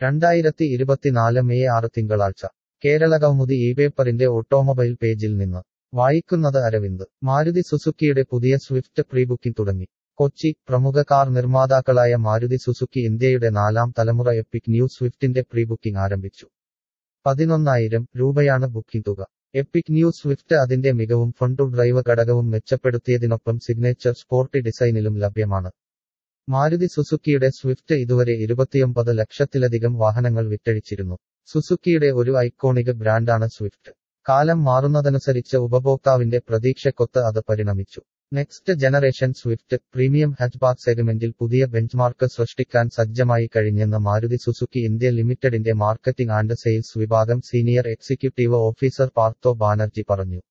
രണ്ടായിരത്തി ഇരുപത്തിനാല് മെയ് ആറ് തിങ്കളാഴ്ച കേരള കൗമുദി ഈ പേപ്പറിന്റെ ഓട്ടോമൊബൈൽ പേജിൽ നിന്ന് വായിക്കുന്നത് അരവിന്ദ് മാരുതി സുസുക്കിയുടെ പുതിയ സ്വിഫ്റ്റ് പ്രീബുക്കിംഗ് തുടങ്ങി കൊച്ചി പ്രമുഖ കാർ നിർമ്മാതാക്കളായ മാരുതി സുസുക്കി ഇന്ത്യയുടെ നാലാം തലമുറ എപ്പിക് ന്യൂ സ്വിഫ്റ്റിന്റെ പ്രീബുക്കിംഗ് ആരംഭിച്ചു പതിനൊന്നായിരം രൂപയാണ് ബുക്കിംഗ് തുക എപ്പിക് ന്യൂ സ്വിഫ്റ്റ് അതിന്റെ മികവും ഫ്രണ്ട് ഡ്രൈവ് ഘടകവും മെച്ചപ്പെടുത്തിയതിനൊപ്പം സിഗ്നേച്ചർ സ്പോർട്ടി ഡിസൈനിലും ലഭ്യമാണ് മാരുതി സുസുക്കിയുടെ സ്വിഫ്റ്റ് ഇതുവരെ ഇരുപത്തിയൊമ്പത് ലക്ഷത്തിലധികം വാഹനങ്ങൾ വിറ്റഴിച്ചിരുന്നു സുസുക്കിയുടെ ഒരു ഐക്കോണിക് ബ്രാൻഡാണ് സ്വിഫ്റ്റ് കാലം മാറുന്നതനുസരിച്ച് ഉപഭോക്താവിന്റെ പ്രതീക്ഷക്കൊത്ത് അത് പരിണമിച്ചു next generation Swift premium hatchback സെഗ്മെന്റിൽ പുതിയ ബെഞ്ച്മാർക്ക് സൃഷ്ടിക്കാൻ സജ്ജമായി കഴിഞ്ഞെന്ന് മാരുതി സുസുക്കി ഇന്ത്യ ലിമിറ്റഡിന്റെ മാർക്കറ്റിംഗ് ആൻഡ് സെയിൽസ് വിഭാഗം senior executive officer Partho Banerjee പറഞ്ഞു